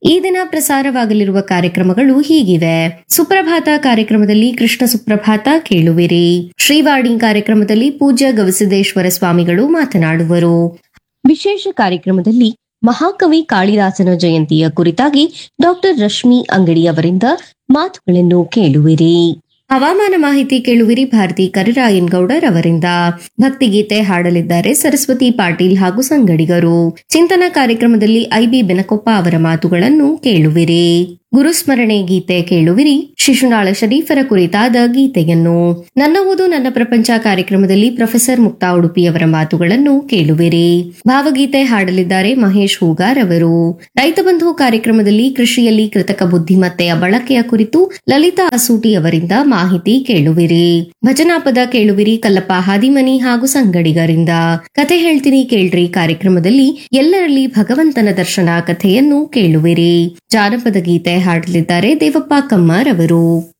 ಈ ದಿನ ಪ್ರಸಾರವಾಗಲಿರುವ ಕಾರ್ಯಕ್ರಮಗಳು ಹೀಗಿವೆ ಸುಪ್ರಭಾತ ಕಾರ್ಯಕ್ರಮದಲ್ಲಿ ಕೃಷ್ಣ ಸುಪ್ರಭಾತ ಕೇಳುವಿರಿ ಶ್ರೀವಾಣಿ ಕಾರ್ಯಕ್ರಮದಲ್ಲಿ ಪೂಜ್ಯ ಗವಿಸಿದ್ದೇಶ್ವರ ಸ್ವಾಮಿಗಳು ಮಾತನಾಡುವರು ವಿಶೇಷ ಕಾರ್ಯಕ್ರಮದಲ್ಲಿ ಮಹಾಕವಿ ಕಾಳಿದಾಸನ ಜಯಂತಿಯ ಕುರಿತಾಗಿ ಡಾಕ್ಟರ್ ರಶ್ಮಿ ಅಂಗಡಿ ಅವರಿಂದ ಮಾತುಗಳನ್ನು ಕೇಳುವಿರಿ ಹವಾಮಾನ ಮಾಹಿತಿ ಕೇಳುವಿರಿ ಭಾರತಿ ಕರಿರಾಯನ್ ಗೌಡರ್ ಅವರಿಂದ ಭಕ್ತಿಗೀತೆ ಹಾಡಲಿದ್ದಾರೆ ಸರಸ್ವತಿ ಪಾಟೀಲ್ ಹಾಗೂ ಸಂಗಡಿಗರು ಚಿಂತನ ಕಾರ್ಯಕ್ರಮದಲ್ಲಿ ಐಬಿ ಬೆನಕೊಪ್ಪ ಅವರ ಮಾತುಗಳನ್ನು ಕೇಳುವಿರಿ ಗುರುಸ್ಮರಣೆ ಗೀತೆ ಕೇಳುವಿರಿ ಶಿಶುನಾಳ ಶರೀಫರ ಕುರಿತಾದ ಗೀತೆಯನ್ನು ನನ್ನ ಓದು ನನ್ನ ಪ್ರಪಂಚ ಕಾರ್ಯಕ್ರಮದಲ್ಲಿ ಪ್ರೊಫೆಸರ್ ಮುಕ್ತಾ ಉಡುಪಿಯವರ ಮಾತುಗಳನ್ನು ಕೇಳುವಿರಿ ಭಾವಗೀತೆ ಹಾಡಲಿದ್ದಾರೆ ಮಹೇಶ್ ಹೂಗಾರ್ ಅವರು ರೈತ ಬಂಧು ಕಾರ್ಯಕ್ರಮದಲ್ಲಿ ಕೃಷಿಯಲ್ಲಿ ಕೃತಕ ಬುದ್ಧಿಮತ್ತೆಯ ಬಳಕೆಯ ಕುರಿತು ಲಲಿತಾ ಅಸೂಟಿ ಅವರಿಂದ ಮಾಹಿತಿ ಕೇಳುವಿರಿ ಭಜನಾಪದ ಕೇಳುವಿರಿ ಕಲ್ಲಪ್ಪ ಹಾದಿಮನಿ ಹಾಗೂ ಸಂಗಡಿಗರಿಂದ ಕತೆ ಹೇಳ್ತೀನಿ ಕೇಳ್ರಿ ಕಾರ್ಯಕ್ರಮದಲ್ಲಿ ಎಲ್ಲರಲ್ಲಿ ಭಗವಂತನ ದರ್ಶನ ಕಥೆಯನ್ನು ಕೇಳುವಿರಿ ಜಾನಪದ ಗೀತೆ ಹಾಡಲಿದ್ದಾರೆ ದೇವಪ್ಪ ಕಮ್ಮಾರ್ ಅವರು